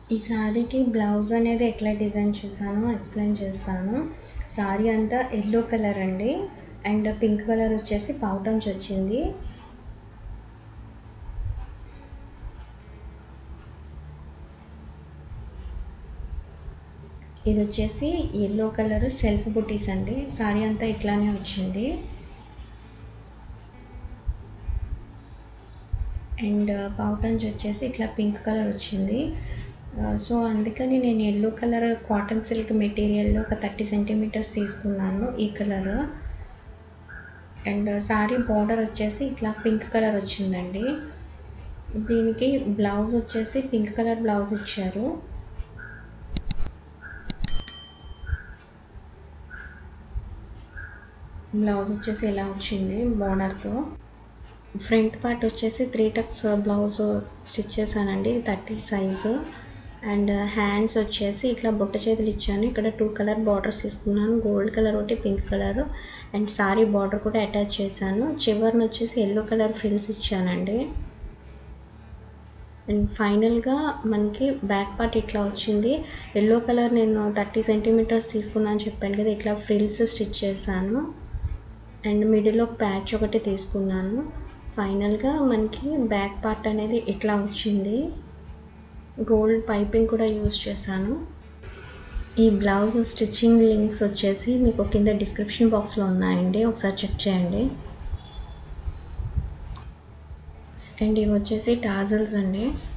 ఈ శారీకి బ్లౌజ్ అనేది ఎట్లా డిజైన్ చేశానో ఎక్స్ప్లెయిన్ చేస్తాను శారీ అంతా ఎల్లో కలర్ అండి అండ్ పింక్ కలర్ వచ్చేసి పౌటన్స్ వచ్చింది ఇది వచ్చేసి ఎల్లో కలర్ సెల్ఫ్ బుటీస్ అండి శారీ అంతా ఇట్లానే వచ్చింది అండ్ పౌటన్స్ వచ్చేసి ఇట్లా పింక్ కలర్ వచ్చింది సో అందుకని నేను ఎల్లో కలర్ కాటన్ సిల్క్ మెటీరియల్లో ఒక థర్టీ సెంటీమీటర్స్ తీసుకున్నాను ఈ కలర్ అండ్ శారీ బార్డర్ వచ్చేసి ఇట్లా పింక్ కలర్ వచ్చిందండి దీనికి బ్లౌజ్ వచ్చేసి పింక్ కలర్ బ్లౌజ్ ఇచ్చారు బ్లౌజ్ వచ్చేసి ఇలా వచ్చింది బార్డర్తో ఫ్రంట్ పార్ట్ వచ్చేసి త్రీ టక్స్ బ్లౌజ్ స్టిచ్ చేశానండి థర్టీ సైజు అండ్ హ్యాండ్స్ వచ్చేసి ఇట్లా బుట్ట చేతులు ఇచ్చాను ఇక్కడ టూ కలర్ బార్డర్స్ తీసుకున్నాను గోల్డ్ కలర్ ఒకటి pink colour and sari border కూడా అటాచ్ చేశాను చివరిని వచ్చేసి ఎల్లో కలర్ ఫ్రిల్స్ ఇచ్చానండి అండ్ ఫైనల్గా మనకి బ్యాక్ పార్ట్ ఇట్లా వచ్చింది ఎల్లో కలర్ నేను థర్టీ సెంటీమీటర్స్ తీసుకున్నాను చెప్పాను కదా ఇట్లా ఫ్రిల్స్ స్టిచ్ చేశాను అండ్ మిడిల్లో ప్యాచ్ ఒకటి తీసుకున్నాను ఫైనల్గా మనకి బ్యాక్ పార్ట్ అనేది ఇట్లా వచ్చింది గోల్డ్ పైపింగ్ కూడా యూజ్ చేశాను ఈ బ్లౌజ్ స్టిచ్చింగ్ లింక్స్ వచ్చేసి మీకు కింద డిస్క్రిప్షన్ బాక్స్లో ఉన్నాయండి ఒకసారి చెక్ చేయండి అండ్ ఇవి వచ్చేసి టాజల్స్ అండి